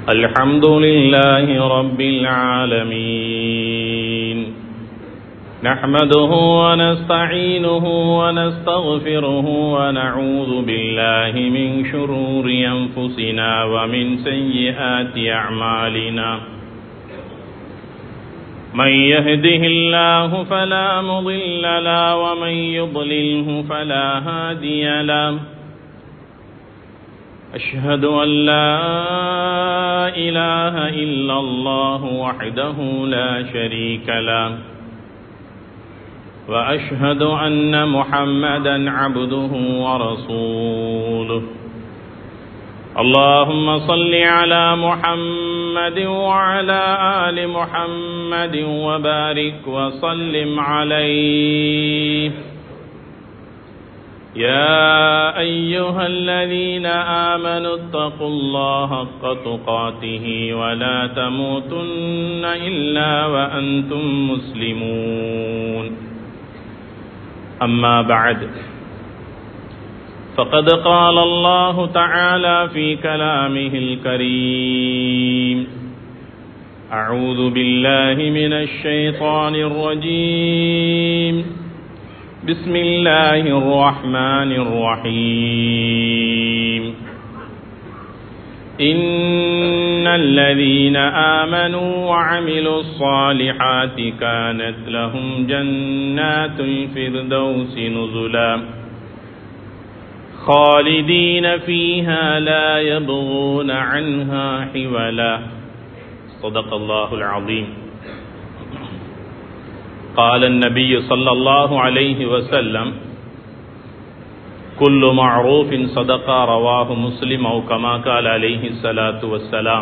الحمد لله رب العالمين نحمده ونستعينه ونستغفره ونعوذ بالله من شرور أنفسنا ومن سيئات أعمالنا من يهده الله فلا مضل له ومن يضلله فلا هادي له أشهد أن لا إله إلا الله وحده لا شريك له وأشهد أن محمدا عبده ورسوله اللهم صل على محمد وعلى آل محمد وبارك وسلم عليه يا أيها الذين آمنوا اتقوا الله حق تقاته ولا تموتن إلا وأنتم مسلمون أما بعد فقد قال الله تعالى في كلامه الكريم أعوذ بالله من الشيطان الرجيم بسم الله الرحمن الرحيم إن الذين آمنوا وعملوا الصالحات كانت لهم جنات الفردوس نزلا خالدين فيها لا يبغون عنها حولا صدق الله العظيم قال النبي صلى الله عليه وسلم كل معروف صدقة رواه مسلم أو كما قال عليه الصلاة والسلام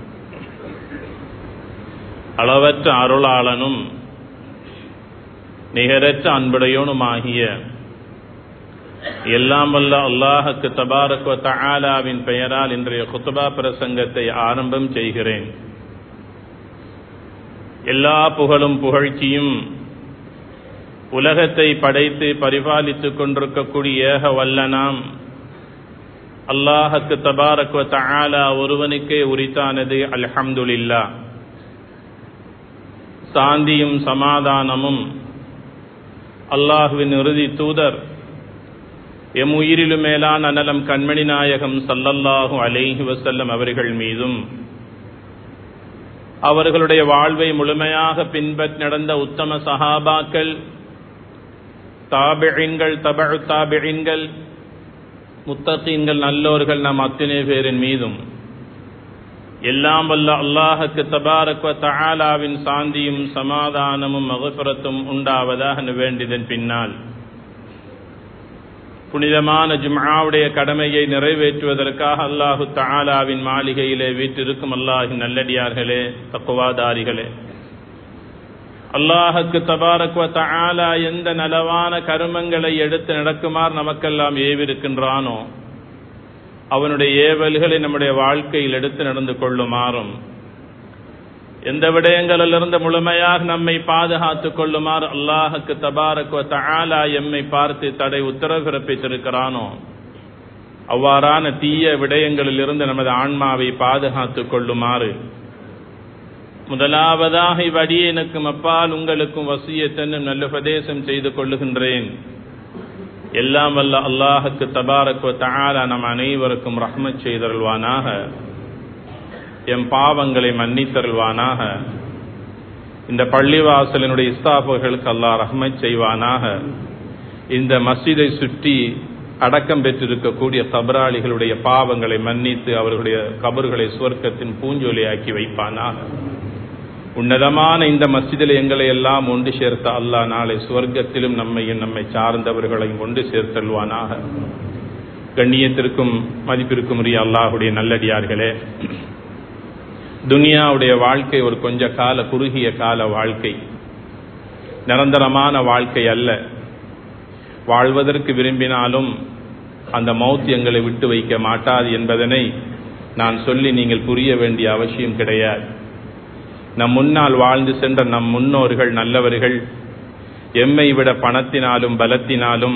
அளவற்ற அருளாளனும் நிகரற்ற அன்புடையோனுமாகிய எல்லாம் வல்ல அல்லாஹுக்கு தபாரக் தஆலாவின் பெயரால் இன்றைய குத்துபா பிரசங்கத்தை ஆரம்பம் செய்கிறேன் எல்லா புகழும் புகழ்ச்சியும் உலகத்தை படைத்து பரிபாலித்துக் கொண்டிருக்கக்கூடிய ஏக வல்லனாம் அல்லாஹுக்கு தபாரக் தஆலா ஒருவனுக்கே உரித்தானது அல்ஹம்துலில்லா சாந்தியும் சமாதானமும் அல்லாஹுவின் இறுதி தூதர் எம் உயிரிலும் மேலான அனலம் கண்மணி நாயகம் சல்லல்லாஹு அலைஹி வசல்லம் அவர்கள் மீதும் அவர்களுடைய வாழ்வை முழுமையாக பின்பற்றி நடந்த உத்தம சஹாபாக்கள் தாபிழின்கள் தபழு தாபிழின்கள் முத்தகீன்கள் நல்லோர்கள் நம் அத்தனை பேரின் மீதும் எல்லாம் வல்ல அல்லாஹுக்கு தபாரக்வ தஆலாவின் சாந்தியும் சமாதானமும் மகசுரத்தும் உண்டாவதாக வேண்டியதன் பின்னால் புனிதமான ஜும்ஆவுடைய கடமையை நிறைவேற்றுவதற்காக அல்லாஹு தஆலாவின் மாளிகையிலே வீற்றிருக்கும் அல்லாஹின் நல்லடியார்களே தக்குவாதாரிகளே அல்லாஹுக்கு தபாரக்வ தஆலா எந்த நலவான கருமங்களை எடுத்து நடக்குமாறு நமக்கெல்லாம் ஏவிருக்கின்றானோ அவனுடைய ஏவல்களை நம்முடைய வாழ்க்கையில் எடுத்து நடந்து கொள்ளுமாறும் எந்த விடயங்களிலிருந்து முழுமையாக நம்மை பாதுகாத்துக் கொள்ளுமாறு அல்லாஹுக்கு தபாரக் தஆலா எம்மை பார்த்து தடை உத்தரவு பிறப்பித்திருக்கிறானோ அவ்வாறான தீய விடயங்களிலிருந்து நமது ஆன்மாவை பாதுகாத்துக் கொள்ளுமாறு முதலாவதாக இவ்வடியனுக்கும் அப்பால் உங்களுக்கும் வசியத்தன்னும் நல்ல உபதேசம் செய்து கொள்ளுகின்றேன் எல்லாம் வல்ல அல்லாஹுக்கு தபாரக் தஆலா நம் அனைவருக்கும் ரஹ்மத் செய்தருள்வானாக எம் பாவங்களை மன்னித்தருள்வானாக இந்த பள்ளிவாசலினுடைய இஸ்தாபர்களுக்கு அல்லாஹ் ரஹ்மத் செய்வானாக இந்த மஸ்ஜிதை சுற்றி அடக்கம் பெற்றிருக்கக்கூடிய கபராளிகளுடைய பாவங்களை மன்னித்து அவர்களுடைய கபர்களை சுவர்க்கத்தின் பூஞ்சொலியாக்கி வைப்பானாக உன்னதமான இந்த மஸ்ஜிதில் எங்களை எல்லாம் ஒன்று சேர்த்த அல்லாஹ் நாளை சுவர்க்கத்திலும் நம்மையும் நம்மை சார்ந்தவர்களையும் ஒன்று சேர்த்தல்வானாக கண்ணியத்திற்கும் மதிப்பிற்கும் உரிய அல்லாஹுடைய நல்லடியார்களே துனியாவுடைய வாழ்க்கை ஒரு கொஞ்ச கால குறுகிய கால வாழ்க்கை நிரந்தரமான வாழ்க்கை அல்ல வாழ்வதற்கு விரும்பினாலும் அந்த மௌத் எங்களை விட்டு வைக்க மாட்டாது என்பதனை நான் சொல்லி நீங்கள் புரிய வேண்டிய அவசியம் கிடையாது நம் முன்னால் வாழ்ந்து சென்ற நம் முன்னோர்கள் நல்லவர்கள் எம்மை விட பணத்தினாலும் பலத்தினாலும்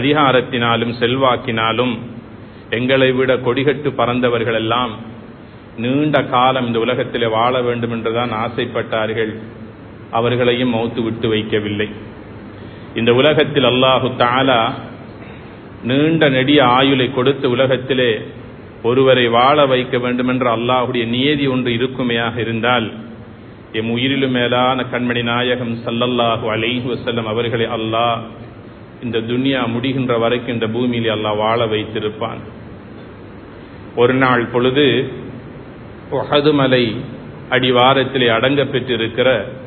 அதிகாரத்தினாலும் செல்வாக்கினாலும் எங்களை விட கொடிகட்டு பறந்தவர்களெல்லாம் நீண்ட காலம் இந்த உலகத்திலே வாழ வேண்டும் என்றுதான் ஆசைப்பட்டார்கள் அவர்களையும் மௌத்து விட்டு வைக்கவில்லை இந்த உலகத்தில் அல்லாஹு தாலா நீண்ட நெடிய ஆயுளை கொடுத்து உலகத்திலே ஒருவரை வாழ வைக்க வேண்டும் என்ற அல்லாஹுடைய நியதி ஒன்று இருக்குமையாக இருந்தால் எம் உயிரிலும் மேலான கண்மணி நாயகம் சல்லல்லாஹு அலைஹி வசல்லம் அவர்களை அல்லாஹ் இந்த துன்யா முடிகின்ற வரைக்கும் இந்த பூமியிலே அல்லாஹ் வாழ வைத்திருப்பான் ஒரு நாள் பொழுது ஒஹதுமலை அடிவாரத்திலே அடங்க பெற்றிருக்கிற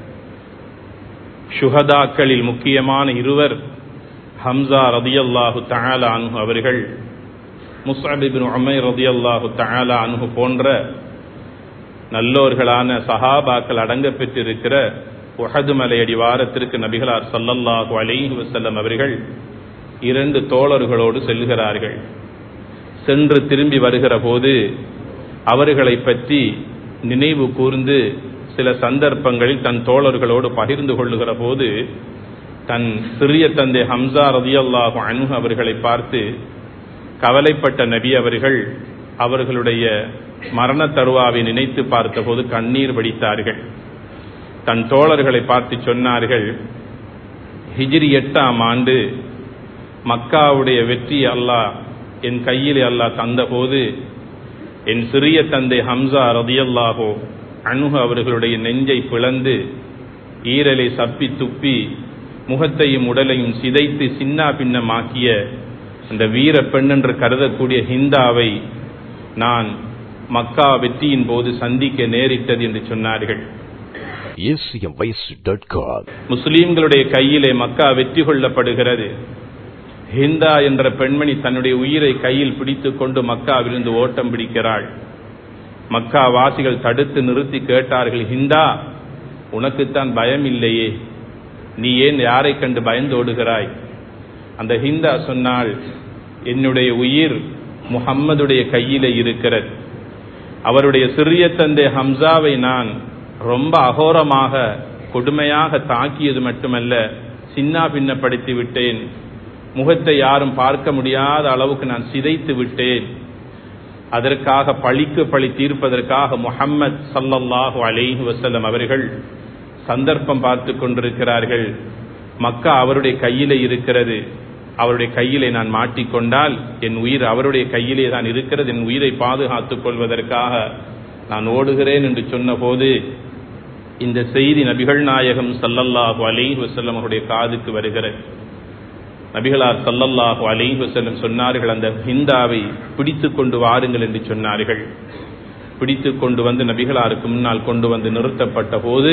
சுகதாக்களில் முக்கியமான இருவர் ஹம்சா ரதியல்லாஹு தஆலா அன்ஹு அவர்கள் முஸ்அபிபின் உமை ரதியல்லாஹு தஆலா அன்ஹு போன்ற நல்லோர்களான சஹாபாக்கள் அடங்க பெற்றிருக்கிற உஹது மலையடி வாரத்திற்கு நபிகளார் சல்லல்லாஹு அலைஹி வஸல்லம் அவர்கள் இரண்டு தோழர்களோடு செல்கிறார்கள் சென்று திரும்பி வருகிற போது அவர்களை பற்றி நினைவு கூர்ந்து சில சந்தர்ப்பங்களில் தன் தோழர்களோடு பகிர்ந்து கொள்ளுகிற போது தன் சிறிய தந்தை ஹம்சா ரதியல்லாஹு அன்ஹு அவர்களை பார்த்து கவலைப்பட்ட நபி அவர்கள் அவர்களுடைய மரண தருவாவை நினைத்து பார்த்தபோது கண்ணீர் வடித்தார்கள் தன் தோழர்களை பார்த்து சொன்னார்கள் ஹிஜ்ரி எட்டாம் ஆண்டு மக்காவுடைய வெற்றி அல்லாஹ் என் கையில் அல்லாஹ் தந்தபோது என் சிறிய தந்தை ஹம்சா ரதியல்லாஹோ அணுகு அவர்களுடைய நெஞ்சை பிளந்து ஈரலை சப்பி துப்பி முகத்தையும் உடலையும் சிதைத்து சின்னா பின்னமாக்கிய அந்த வீர பெண் என்று கருதக்கூடிய ஹிந்தாவை நான் மக்கா வெற்றியின் போது சந்திக்க நேரிட்டது என்று சொன்னார்கள் acmvoice.com முஸ்லீம்களுடைய கையிலே மக்கா வெற்றி கொள்ளப்படுகிறது ஹிந்தா என்ற பெண்மணி தன்னுடைய உயிரை கையில் பிடித்துக் கொண்டு மக்காவிலிருந்து ஓட்டம் பிடிக்கிறாள் மக்கா வாசிகள் தடுத்து நிறுத்தி கேட்டார்கள் ஹிந்தா உனக்குத்தான் பயம் இல்லையே நீ ஏன் யாரை கண்டு பயந்தோடுகிறாய் அந்த ஹிந்தா சொன்னால் என்னுடைய உயிர் முஹம்மதுடைய கையிலே இருக்கிறது அவருடைய சிறிய தந்தை ஹம்சாவை நான் ரொம்ப அகோரமாக கொடுமையாக தாக்கியது மட்டுமல்ல சின்னா பின்னப்படுத்தி விட்டேன் முகத்தை யாரும் பார்க்க முடியாத அளவுக்கு நான் சிதைத்து விட்டேன் அதற்காக பழிக்கு பழி தீர்ப்பதற்காக முஹம்மத் சல்லல்லாஹு அலைஹி வஸல்லம் அவர்கள் சந்தர்ப்பம் பார்த்து கொண்டிருக்கிறார்கள் மக்கா அவருடைய கையிலே இருக்கிறது அவருடைய கையிலே நான் மாட்டிக்கொண்டால் என் உயிர் அவருடைய கையிலே தான் இருக்கிறது என் உயிரை பாதுகாத்துக் கொள்வதற்காக நான் ஓடுகிறேன் என்று சொன்னபோது இந்த செய்தி நபிகள் நாயகம் சல்லல்லாஹு அலைஹி வஸல்லம் அவருடைய காதுக்கு வருகிறது நபிகளார் சல்லல்லாஹு அலைஹி வஸல்லம் சொன்னார்கள் அந்த ஹிந்தாவை பிடித்து கொண்டு வாருங்கள் என்று சொன்னார்கள் பிடித்து கொண்டு வந்து நபிகளாருக்கு முன்னால் கொண்டு வந்து நிறுத்தப்பட்ட போது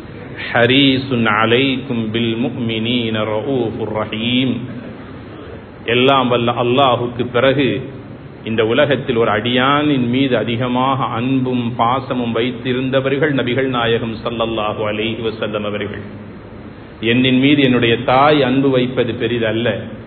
ஹரீசுன் அலைக்கும் பில் முஃமினீன ரഊஃபுர் ரஹீம் எல்லாம் வல்ல அல்லாஹுக்கு பிறகு இந்த உலகத்தில் ஒரு அடியானின் மீது அதிகமாக அன்பும் பாசமும் வைத்திருந்தவர்கள் நபிகள் நாயகம் சல்லல்லாஹு அலைஹி வஸல்லம் அவர்கள் என்னின் மீது என்னுடைய தாய் அன்பு வைப்பது பெரிதல்ல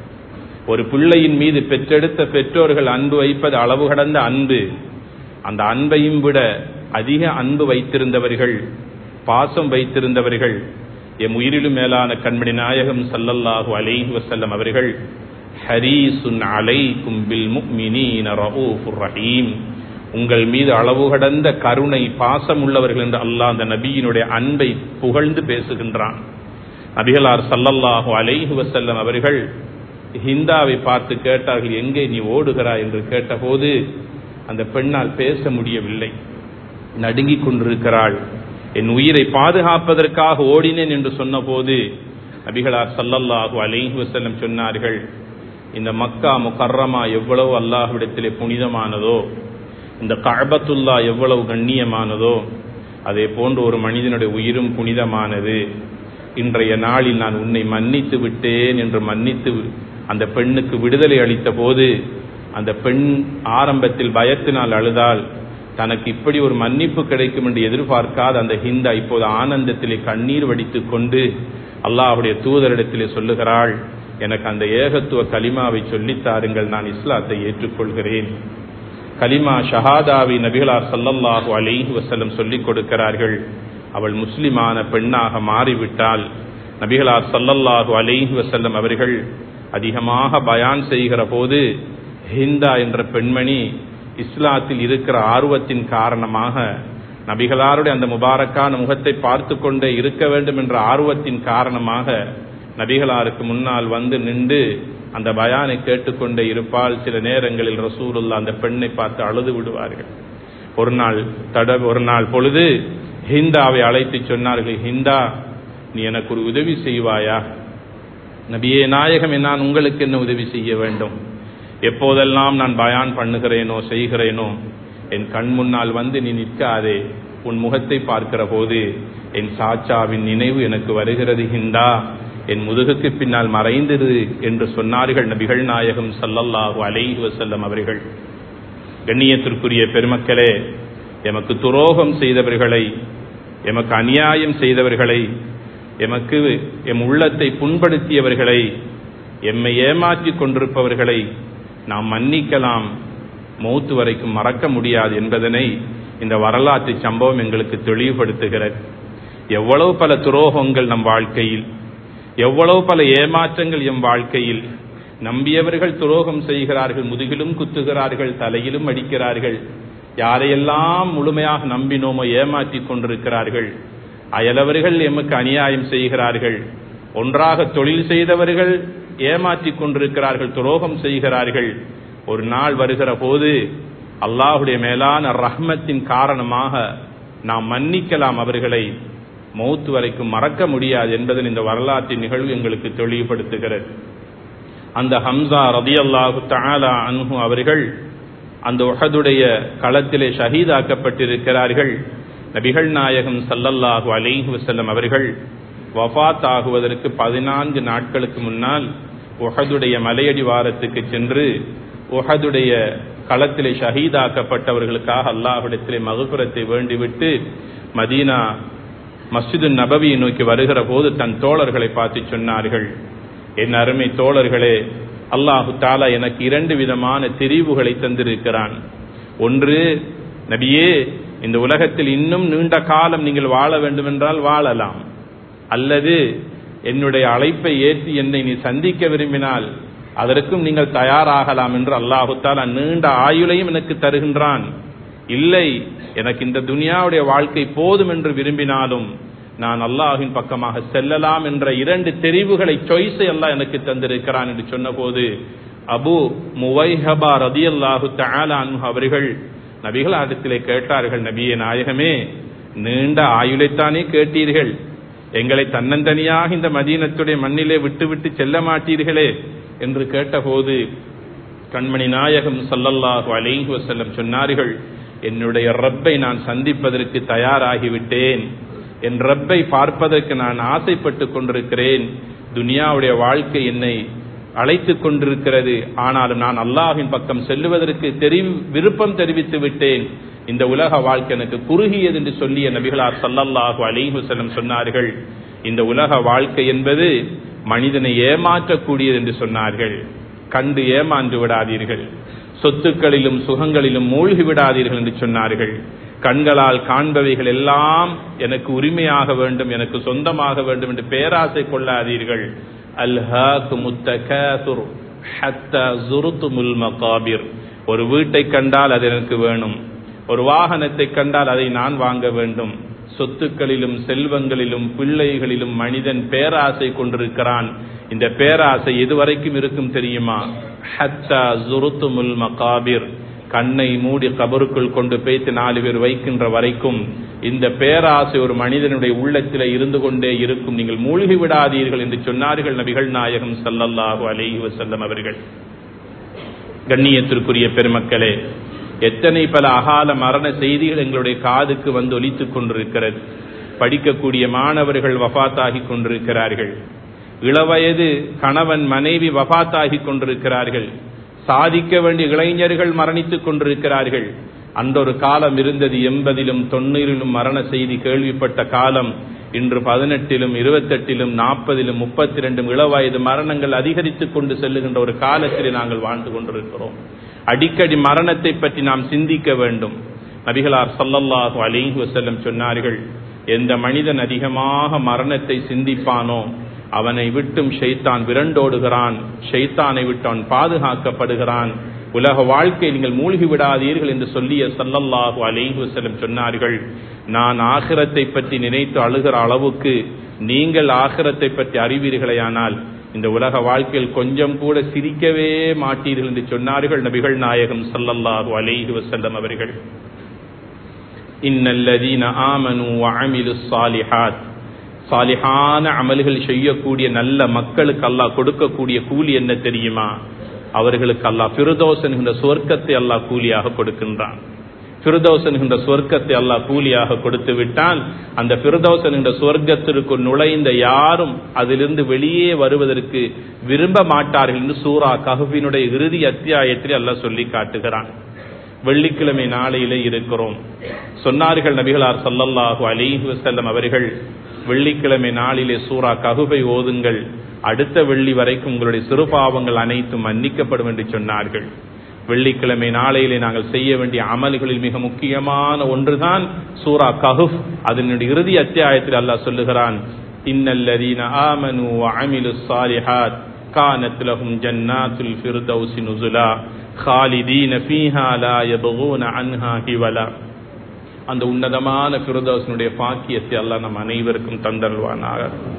ஒரு பிள்ளையின் மீது பெற்றெடுத்த பெற்றோர்கள் அன்பு வைப்பது அளவு கடந்த அன்பு அந்த அன்பையும் விட அதிக அன்பு வைத்திருந்தவர்கள் பாசம் வைத்திருந்தவர்கள் எம் உயிரிலும் மேலான கண்மணி நாயகம் சல்லல்லாஹு அலைஹி வஸல்லம் அவர்கள் ஹரீசுன் அலைக்கும் பில் முஃமினீன ரഊஃபுர் ரஹீம் உங்கள் மீது அளவு கடந்த கருணை பாசம் உள்ளவர்கள் என்று அல்லாஹ் அந்த நபியினுடைய அன்பை புகழ்ந்து பேசுகின்றான் நபிகளார் சல்லல்லாஹு அலைஹி வஸல்லம் அவர்கள் ஹிந்தாவை பார்த்து கேட்டார்கள் எங்கே நீ ஓடுகிறாய் என்று கேட்டபோது அந்த பெண்ணால் பேச முடியவில்லை நடுங்கிக் கொண்டிருக்கிறாள் என் உயிரை பாதுகாப்பதற்காக ஓடினேன் என்று சொன்னபோது நபிகளார் சல்லல்லாஹு அலைஹி வஸல்லம் சொன்னார்கள் இந்த மக்கா முகர்ரமா எவ்வளவு அல்லாஹ்விடத்திலே புனிதமானதோ இந்த கஅபத்துல்லா எவ்வளவு கண்ணியமானதோ அதே போன்று ஒரு மனிதனுடைய உயிரும் புனிதமானது இன்றைய நாளில் நான் உன்னை மன்னித்து விட்டேன் என்று மன்னித்து அந்த பெண்ணுக்கு விடுதலை அளித்த போது அந்த பெண் ஆரம்பத்தில் பயத்தினால் அழுதால் தனக்கு இப்படி ஒரு மன்னிப்பு கிடைக்கும் என்று எதிர்பார்க்காத அந்த ஹிந்தா இப்போது ஆனந்தத்திலே கண்ணீர் வடித்துக் கொண்டு அல்லாஹுடைய தூதரிடத்திலே சொல்லுகிறாள் எனக்கு அந்த ஏகத்துவ கலிமாவை சொல்லித் தாருங்கள் நான் இஸ்லாத்தை ஏற்றுக்கொள்கிறேன் கலிமா ஷஹாதாவை நபிகளார் சல்லல்லாஹு அலைஹி வஸல்லம் சொல்லிக் கொடுக்கிறார்கள் அவள் முஸ்லிமான பெண்ணாக மாறிவிட்டால் நபிகளார் சல்லல்லாஹு அலைஹி வஸல்லம் அவர்கள் அதிகமாக பயான் செய்கிற போது ஹிந்தா என்ற பெண்மணி இஸ்லாத்தில் இருக்கிற ஆர்வத்தின் காரணமாக நபிகளாருடைய அந்த முபாரக்கான முகத்தை பார்த்து கொண்டே இருக்க வேண்டும் என்ற ஆர்வத்தின் காரணமாக நபிகளாருக்கு முன்னால் வந்து நின்று அந்த பயானை கேட்டுக்கொண்டே இருப்பால் சில நேரங்களில் ரசூலுல்லா அந்த பெண்ணை பார்த்து அழுது விடுவார்கள் ஒரு நாள் தட ஒரு நாள் பொழுது ஹிந்தாவை அழைத்து சொன்னார்கள் ஹிந்தா நீ எனக்கு ஒரு உதவி செய்வாயா நபியே நாயகம் நான் உங்களுக்கு என்ன உதவி செய்ய வேண்டும் எப்போதெல்லாம் நான் பயான் பண்ணுகிறேனோ செய்கிறேனோ என் கண் முன்னால் வந்து நீ நிற்காதே உன் முகத்தை பார்க்கிற போது என் சாச்சாவின் நினைவு எனக்கு வருகிறது ஹிந்தா என் முதுகுக்கு பின்னால் மறைந்திரு என்று சொன்னார்கள் நபிகள் நாயகம் சல்லல்லாஹு அலைஹி வசல்லம் அவர்கள் கண்ணியத்திற்குரிய பெருமக்களே எமக்கு துரோகம் செய்தவர்களை எமக்கு அநியாயம் செய்தவர்களை எமக்கு எம் உள்ளத்தை புண்படுத்தியவர்களை எம்மை ஏமாற்றிக் கொண்டிருப்பவர்களை நாம் மன்னிக்கலாம் மௌத்து வரைக்கும் மறக்க முடியாது என்பதனை இந்த வரலாற்று சம்பவம் எங்களுக்கு தெளிவுபடுத்துகிறது எவ்வளவு பல துரோகங்கள் நம் வாழ்க்கையில் எவ்வளவு பல ஏமாற்றங்கள் எம் வாழ்க்கையில் நம்பியவர்கள் துரோகம் செய்கிறார்கள் முதுகிலும் குத்துகிறார்கள் தலையிலும் அடிக்கிறார்கள் யாரையெல்லாம் முழுமையாக நம்பினோமோ ஏமாற்றிக் கொண்டிருக்கிறார்கள் அயலவர்கள் எமக்கு அநியாயம் செய்கிறார்கள் ஒன்றாக தொழில் செய்தவர்கள் ஏமாற்றிக் கொண்டிருக்கிறார்கள் துரோகம் செய்கிறார்கள் ஒரு நாள் வருகிற போது அல்லாஹுடைய மேலான ரஹ்மத்தின் காரணமாக நாம் மன்னிக்கலாம் அவர்களை மௌத்து வரைக்கும் மறக்க முடியாது என்பதன் இந்த வரலாற்றின் நிகழ்வு எங்களுக்கு தெளிவுபடுத்துகிறது அந்த ஹம்சா ரதி அல்லாஹு தாலா அன்ஹு அவர்கள் அந்த உஹதுடைய களத்திலே ஷஹீதாக்கப்பட்டிருக்கிறார்கள் நபிகள் நாயகம் சல்லல்லாஹு அலைஹி வசல்லம் அவர்கள் வஃத் ஆகுவதற்கு பதினான்கு நாட்களுக்கு முன்னால் உஹதுடைய மலையடி வாரத்துக்கு சென்று உஹதுடைய களத்திலே ஷஹீதாக்கப்பட்டவர்களுக்காக அல்லாஹிடத்திலே மகுபுரத்தை வேண்டிவிட்டு மதீனா மஸ்ஜிது நபவியை நோக்கி வருகிற போது தன் தோழர்களை பார்த்து சொன்னார்கள் என் அருமை தோழர்களே அல்லாஹு தாலா எனக்கு இரண்டு விதமான தெரிவுகளை தந்திருக்கிறான் ஒன்று நபியே இந்த உலகத்தில் இன்னும் நீண்ட காலம் நீங்கள் வாழ வேண்டுமென்றால் வாழலாம் அல்லது என்னுடைய அழைப்பை ஏற்றி என்னை நீ சந்திக்க விரும்பினால் அதற்கும் நீங்கள் தயாராகலாம் என்று அல்லாஹு தாலா நீண்ட ஆயுளையும் எனக்கு தருகின்றான் இல்லை எனக்கு இந்த துனியாவுடைய வாழ்க்கை போதும் என்று விரும்பினாலும் நான் அல்லாஹின் பக்கமாக செல்லலாம் என்ற இரண்டு தெரிவுகளை சாய்ஸை அல்லாஹ் எனக்கு தந்திருக்கிறான் என்று சொன்னபோது அபு முவைஹபா ரதி அல்லாஹு தஆலான் அவர்கள் நபிகள் இடத்திலே கேட்டார்கள் நபியே நாயகமே நீண்ட ஆயுளைத்தானே கேட்டீர்கள் எங்களை தன்னந்தனியாக இந்த மதீனத்துடைய மண்ணிலே விட்டுவிட்டு செல்ல மாட்டீர்களே என்று கேட்டபோது கண்மணி நாயகம் சல்லல்லாஹு அலைஹி வஸல்லம் சொன்னார்கள் என்னுடைய ரப்பை நான் சந்திப்பதற்கு தயாராகிவிட்டேன் என் ரப்பை பார்ப்பதற்கு நான் ஆசைப்பட்டு கொண்டிருக்கிறேன் துனியாவுடைய வாழ்க்கை என்னை அழைத்துக் கொண்டிருக்கிறது ஆனாலும் நான் அல்லாஹின் பக்கம் செல்லுவதற்கு தெரி விருப்பம் தெரிவித்து விட்டேன் இந்த உலக வாழ்க்கை எனக்கு குறுகியது என்று சொல்லிய நபிகளார் சல்லல்லாஹு அலைஹி வஸல்லம் சொன்னார்கள் இந்த உலக வாழ்க்கை என்பது மனிதனை ஏமாற்றக்கூடியது என்று சொன்னார்கள் கண்டு ஏமாந்து விடாதீர்கள் சொத்துக்களிலும் சுகங்களிலும் மூழ்கி விடாதீர்கள் என்று சொன்னார்கள் கண்களால் காண்பவைகள் எல்லாம் எனக்கு உரிமையாக வேண்டும் எனக்கு சொந்தமாக வேண்டும் என்று பேராசை கொள்ளாதீர்கள் அல்ஹாக்கு முத்தகதுர் ஹத்தா ஜுருத்துமுல் மகாபிர் ஒரு வீட்டை கண்டால் அது எனக்கு வேணும் ஒரு வாகனத்தை கண்டால் அதை நான் வாங்க வேண்டும் சொத்துக்களிலும் செல்வங்களிலும் பிள்ளைகளிலும் மனிதன் பேராசை கொண்டிருக்கிறான் இந்த பேராசை எதுவரைக்கும் இருக்கும் தெரியுமா ஹத்தா ஜுருத்துமுல் மகாபிர் கண்ணை மூடி கபருக்குள் கொண்டு பேத்து நாலு பேர் வைக்கின்ற வரைக்கும் இந்த பேராசை ஒரு மனிதனுடைய உள்ளத்திலே இருந்து கொண்டே இருக்கும் நீங்கள் மூழ்கி விடாதீர்கள் என்று சொன்னார்கள் நபிகள் நாயகம் சல்லல்லாஹு அலைஹி வஸல்லம் அவர்கள் கண்ணியத்திற்குரிய பெருமக்களே எத்தனை பல அகால மரண செய்திகள் எங்களுடைய காதுக்கு வந்து ஒலித்துக் கொண்டிருக்கிறது படிக்கக்கூடிய மாணவர்கள் வஃத்தாகி கொண்டிருக்கிறார்கள் இளவயது கணவன் மனைவி வஃத்தாகி கொண்டிருக்கிறார்கள் சாதிக்க வேண்டிய இளைஞர்கள் மரணித்துக் கொண்டிருக்கிறார்கள் அந்த ஒரு காலம் இருந்தது எண்பதிலும் தொண்ணூறிலும் மரண செய்தி கேள்விப்பட்ட காலம் இன்று பதினெட்டிலும் இருபத்தெட்டிலும் நாற்பதிலும் முப்பத்தி ரெண்டும் இளவயது மரணங்கள் அதிகரித்துக் கொண்டு செல்லுகின்ற ஒரு காலத்தில் நாங்கள் வாழ்ந்து கொண்டிருக்கிறோம் அடிக்கடி மரணத்தை பற்றி நாம் சிந்திக்க வேண்டும் நபிகளார் சல்லல்லாஹு அலிஹி வசல்லம் சொன்னார்கள் எந்த மனிதன் அதிகமாக மரணத்தை சிந்திப்பானோ அவனை விட்டும் ஷைத்தான் விரண்டோடுகிறான் ஷைத்தானை விட்டு அவன் பாதுகாக்கப்படுகிறான் உலக வாழ்க்கை நீங்கள் மூழ்கி விடாதீர்கள் என்று சொல்லிய சல்லல்லாஹு அலைஹி வஸல்லம் சொன்னார்கள் நான் ஆகிரத்தை பற்றி நினைத்து அழுகிற அளவுக்கு நீங்கள் ஆகிரத்தை பற்றி அறிவீர்களேயானால் இந்த உலக வாழ்க்கையில் கொஞ்சம் கூட சிரிக்கவே மாட்டீர்கள் என்று சொன்னார்கள் நபிகள் நாயகம் சல்லல்லாஹு அலைஹி வஸல்லம் அவர்கள் இன்னல்லதீன ஆமனு வஅமிலு ஸாலிஹாத் சாலிஹான அமல்கள் செய்யக்கூடிய நல்ல மக்களுக்கு அல்லாஹ் கொடுக்கக்கூடிய கூலி என்ன தெரியுமா அவர்களுக்கு அல்லாஹ் ஃபிர்தௌஸ் என்கின்ற சுவர்க்கத்தை அல்லாஹ் கூலியாக கொடுக்கின்றான் ஃபிர்தௌஸ் என்கின்ற சுவர்க்கத்தை அல்லாஹ் கூலியாக கொடுத்து விட்டால் அந்த ஃபிர்தௌஸ் என்கின்ற சுவர்க்கத்திற்கு நுழைந்த யாரும் அதிலிருந்து வெளியே வருவதற்கு விரும்ப மாட்டார்கள் என்று சூரா கஹுவினுடைய இறுதி அத்தியாயத்தில் அல்லாஹ் சொல்லி காட்டுகிறான் வெள்ளிக்கிழமை நாளையிலே இருக்கிறோம் சொன்னார்கள் நபிகளார் சல்லல்லாஹு அலைஹி வஸல்லம் அவர்கள் வெள்ளிக்கிழமை நாளிலே சூரா ககுபை ஓதுங்கள் அடுத்த வெள்ளி வரைக்கும் உங்களுடைய சிறுபாவங்கள் அனைத்தும் மன்னிக்கப்படும் என்று சொன்னார்கள் வெள்ளிக்கிழமை நாளையிலே நாங்கள் செய்ய வேண்டிய அமல்களில் மிக முக்கியமான ஒன்றுதான் சூரா கஹுப் அதனுடைய இறுதி அத்தியாயத்தில் அல்லாஹ் சொல்லுகிறான் இன்னல்லதீன ஆமனு வஅமிலு ஸாலிஹாத் கானத் லஹும் ஜன்னாத்துல் ஃபிர்தௌஸி நுஸுலா خالدين فيها لا يبغون عنها حولا அந்த உன்னதமான ஃபிரதோஸனுடைய பாக்கியத்தை அல்லாஹ் நம் அனைவருக்கும் தந்தல்வானாக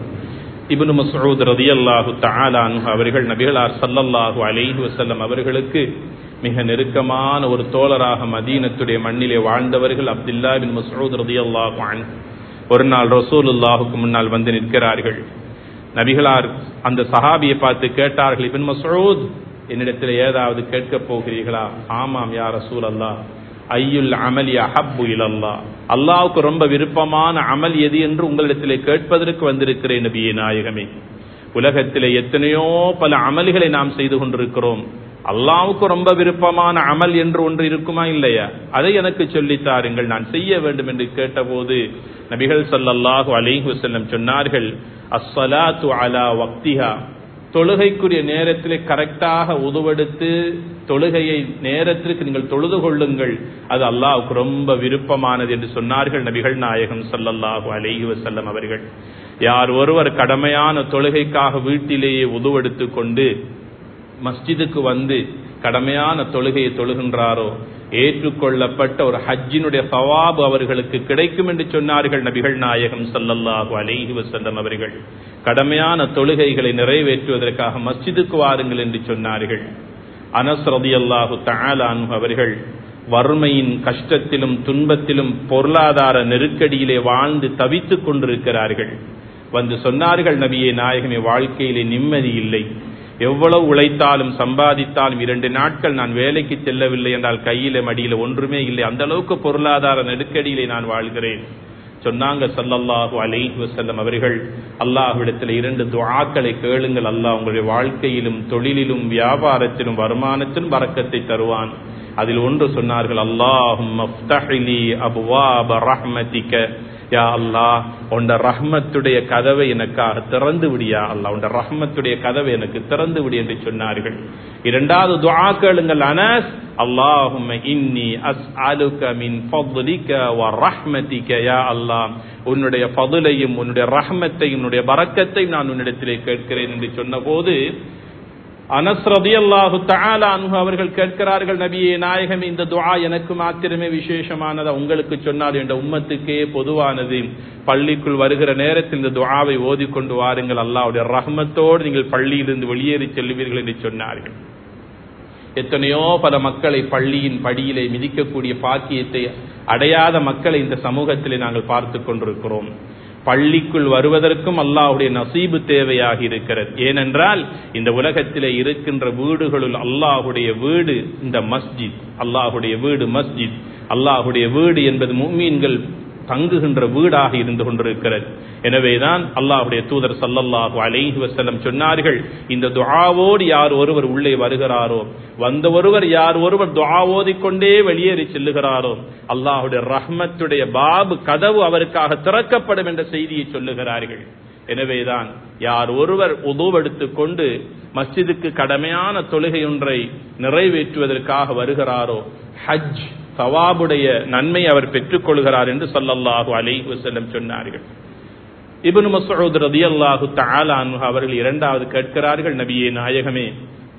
இப்னு மஸ்ஊத் ரலியல்லாஹு தஆலா அன்ஹு அவர்கள் நபிகளார் ஸல்லல்லாஹு அலைஹி வஸல்லம் அவர்களுக்கு மிக நெருக்கமான ஒரு தோழராக மதீனத்துடைய மண்ணிலே வாழ்ந்தவர்கள் அப்துல்லா பின் மஸ்ஊத் ரலியல்லாஹு அன்ஹு ஒரு நாள் ரசூலுல்லாஹுக்கு முன்னால் வந்து நிற்கிறார்கள் நபிகளார் அந்த சஹாபியை பார்த்து கேட்டார்கள் இபின் மஸ்ஊத் என்னிடத்தில் ஏதாவது கேட்கப் போகிறீர்களா ஆமாம் யா ரசூல் அல்லாஹ் ஐயுல் அமலி அஹப்பு இலல்லா அல்லாவுக்கு ரொம்ப விருப்பமான அமல் எது என்று உங்களிடத்திலே கேட்பதற்கு வந்திருக்கிறேன் நபியே நாயகமே உலகத்திலே எத்தனையோ பல அமல்களை நாம் செய்து கொண்டிருக்கிறோம் அல்லாவுக்கு ரொம்ப விருப்பமான அமல் என்று ஒன்று இருக்குமா இல்லையா அதை எனக்கு சொல்லித் தாருங்கள் நான் செய்ய வேண்டும் என்று கேட்டபோது நபிகள் ஸல்லல்லாஹு அலைஹி வஸல்லம் சொன்னார்கள் அஸ்ஸலாத்து அலா வக்திஹா தொழுகைக்குரிய நேரத்திலே கரெக்டாக உதுவெடுத்து தொழுகையை நேரத்திற்கு நீங்கள் தொழுது கொள்ளுங்கள் அது அல்லாஹ்வுக்கு ரொம்ப விருப்பமானது என்று சொன்னார்கள் நபிகள் நாயகம் ஸல்லல்லாஹு அலைஹி வஸல்லம் அவர்கள் யார் ஒருவர் கடமையான தொழுகைக்காக வீட்டிலேயே உதுவெடுத்து கொண்டு மஸ்ஜிதுக்கு வந்து கடமையான தொழுகையை தொழுகின்றாரோ ஏற்றுக்கொள்ளப்பட்ட ஒரு ஹஜ்ஜினுடைய சவாபு அவர்களுக்கு கிடைக்கும் என்று சொன்னார்கள் நபிகள் நாயகம் ஸல்லல்லாஹு அலைஹி வஸல்லம் அவர்கள் கடமையான தொழுகைகளை நிறைவேற்றுவதற்காக மஸ்ஜிதுக்கு வாருங்கள் என்று சொன்னார்கள் அனஸ் ரலியல்லாஹு தஆலா அன்ஹு அவர்கள் வறுமையின் கஷ்டத்திலும் துன்பத்திலும் பொருளாதார நெருக்கடியிலே வாழ்ந்து தவித்துக் கொண்டிருக்கிறார்கள் வந்து சொன்னார்கள் நபியே நாயகமே வாழ்க்கையிலே நிம்மதி இல்லை எவ்வளவு உழைத்தாலும் சம்பாதித்தாலும் இரண்டு நாட்கள் நான் வேலைக்கு செல்லவில்லை என்றால் கையில மடியில ஒன்றுமே இல்லை அந்த அளவுக்கு பொருளாதார நெருக்கடியிலே நான் வாழ்கிறேன் சொன்னாங்க சல்லல்லாஹு அலைஹி வஸல்லம் அவர்கள் அல்லாஹ்விடத்தில் இரண்டு துஆக்களை கேளுங்கள் அல்லாஹ் உங்களுடைய வாழ்க்கையிலும் தொழிலிலும் வியாபாரத்திலும் வருமானத்திலும் பறக்கத்தை தருவான் அதில் ஒன்று சொன்னார்கள் அல்லாஹும் மஃப்தஹிலி அபுவாப ரஹ்மதிக யா அல்லாஹ் உண்ட ரஹ்மத்துடைய கதவை எனக்காக திறந்து விடியா அல்லாஹ் உண்ட ரஹ்மத்துடைய கதவை எனக்கு திறந்து விடி என்று சொன்னார்கள் இரண்டாவது துஆ கேளுங்கள் அனஸ் அல்லாஹும் இன்னி அஸ்அலுக மின் ஃபضلிக வ ரஹ்மதிக யா அல்லாஹ் உன்னுடைய ஃபضலையும் உன்னுடைய ரஹ்மத்தையும் உன்னுடைய பரக்கத்தையும் நான் உன்னிடத்திலே கேட்கிறேன் என்று சொன்னபோது அனஸ் ரதியல்லாஹு தஆலா அன்ஹு அவர்கள் கேட்கிறார்கள் நபியே நாயகம் இந்த துஆ எனக்கு மாத்திரமே விசேஷமானதா உங்களுக்கு சொன்னால் என்ற உம்மத்துக்கே பொதுவானது பள்ளிக்குள் வருகிற நேரத்தில் இந்த துஆவை ஓதிக்கொண்டு வாருங்கள் அல்லாஹ்வுடைய ரஹ்மத்தோடு நீங்கள் பள்ளியிலிருந்து வெளியேறி செல்லுவீர்கள் என்று சொன்னார்கள் எத்தனையோ பல மக்களை பள்ளியின் படியிலே மிதிக்கக்கூடிய பாக்கியத்தை அடையாத மக்களை இந்த சமூகத்திலே நாங்கள் பார்த்து கொண்டிருக்கிறோம் பள்ளிக்குள் வருவதற்கும் அல்லாஹுடைய நசீபு தேவையாக இருக்கிறது ஏனென்றால் இந்த உலகத்திலே இருக்கின்ற வீடுகளுள் அல்லாஹுடைய வீடு இந்த மஸ்ஜித் அல்லாஹுடைய வீடு மஸ்ஜித் அல்லாஹுடைய வீடு என்பது மும்மீன்கள் தங்குகின்ற வீடாக இருந்து கொண்டிருக்கிறது எனவேதான் அல்லாஹுடைய தூதர் சல்லல்லாஹு அலைஹி வஸல்லம் சொன்னார்கள் இந்த துஆவோடு யார் ஒருவர் உள்ளே வருகிறாரோ வந்த ஒருவர் யார் ஒருவர் துஆ ஓதிக்கொண்டே வெளியேறி செல்லுகிறாரோ அல்லாஹுடைய ரஹ்மத்துடைய பாபு கதவு அவருக்காக திறக்கப்படும் என்ற செய்தியை சொல்லுகிறார்கள் எனவேதான் யார் ஒருவர் உதுவெடுத்துக் கொண்டு மஸ்ஜிதுக்கு கடமையான தொழுகை ஒன்றை நிறைவேற்றுவதற்காக வருகிறாரோ ஹஜ் சவாபுடைய நன்மை அவர் பெற்றுக் கொள்கிறார் என்று சொல்லல்லாஹு அலைஹி வஸல்லம் சொன்னார்கள் இப்னு மஸ்ஊத் ரலியல்லாஹு தஆலா அன்ஹு அவர்கள் இரண்டாவது கேட்கிறார்கள் நபியே நாயகமே